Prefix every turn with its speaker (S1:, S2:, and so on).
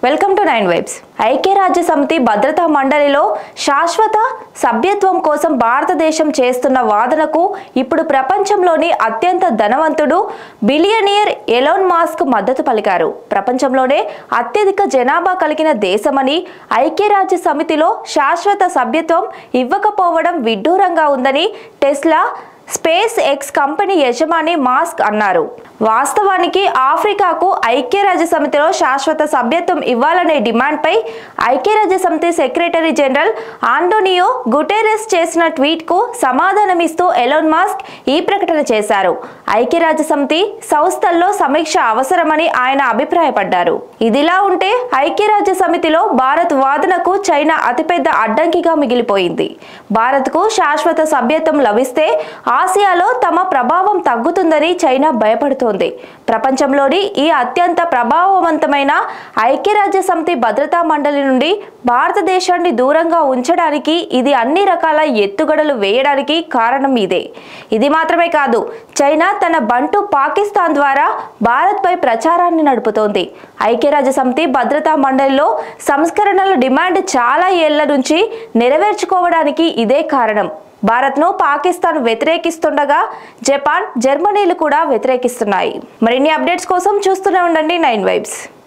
S1: welcome to nine vibes ఐక్యరాజ్య సమితి భద్రతా మండలిలో శాశ్వత సభ్యత్వం కోసం భారతదేశం చేస్తున్న వాదనకు ఇప్పుడు ప్రపంచంలోని అత్యంత ధనవంతుడు బిలియనియర్ ఎలోన్ మాస్క్ మద్దతు పలికారు ప్రపంచంలోనే అత్యధిక జనాభా కలిగిన దేశమని ఐక్యరాజ్య సమితిలో శాశ్వత సభ్యత్వం ఇవ్వకపోవడం విడ్డూరంగా ఉందని టెస్లా స్పేస్ ఎక్స్ కంపెనీ యజమాని మాస్క్ అన్నారు వాస్తవానికి ఆఫ్రికాకు ఐక్యరాజ్య సమితిలో శాశ్వత సభ్యత్వం ఇవ్వాలనే డిమాండ్పై ఐక్యరాజ్య సమితి సెక్రటరీ జనరల్ ఆంటోనియో గుటెరెస్ చేసిన ట్వీట్కు సమాధానమిస్తూ ఎలోన్ మాస్క్ ఈ ప్రకటన చేశారు ఐక్యరాజ్య సమితి సంస్థల్లో సమీక్ష అవసరమని ఆయన అభిప్రాయపడ్డారు ఇదిలా ఉంటే ఐక్యరాజ్య సమితిలో భారత్ వాదనకు చైనా అతిపెద్ద అడ్డంకిగా మిగిలిపోయింది భారత్కు శాశ్వత సభ్యత్వం లభిస్తే ఆసియాలో తమ ప్రభావం తగ్గుతుందని చైనా భయపడుతోంది ప్రపంచంలోని ఈ అత్యంత ప్రభావవంతమైన ఐక్యరాజ్య సమితి భద్రతా మండలి నుండి భారతదేశాన్ని దూరంగా ఉంచడానికి ఇది అన్ని రకాల ఎత్తుగడలు వేయడానికి కారణం ఇదే ఇది మాత్రమే కాదు చైనా తన బంటు పాకిస్తాన్ ద్వారా భారత్పై ప్రచారాన్ని నడుపుతోంది ఐక్యరాజ్య సమితి భద్రతా మండలిలో సంస్కరణల డిమాండ్ చాలా ఏళ్ల నుంచి నెరవేర్చుకోవడానికి ఇదే కారణం భారత్ను పాకిస్తాన్ వ్యతిరేకిస్తుండగా జపాన్ జర్మనీలు కూడా వ్యతిరేకిస్తున్నాయి మరిన్ని అప్డేట్స్ కోసం చూస్తూనే ఉండండి నైన్ వైబ్స్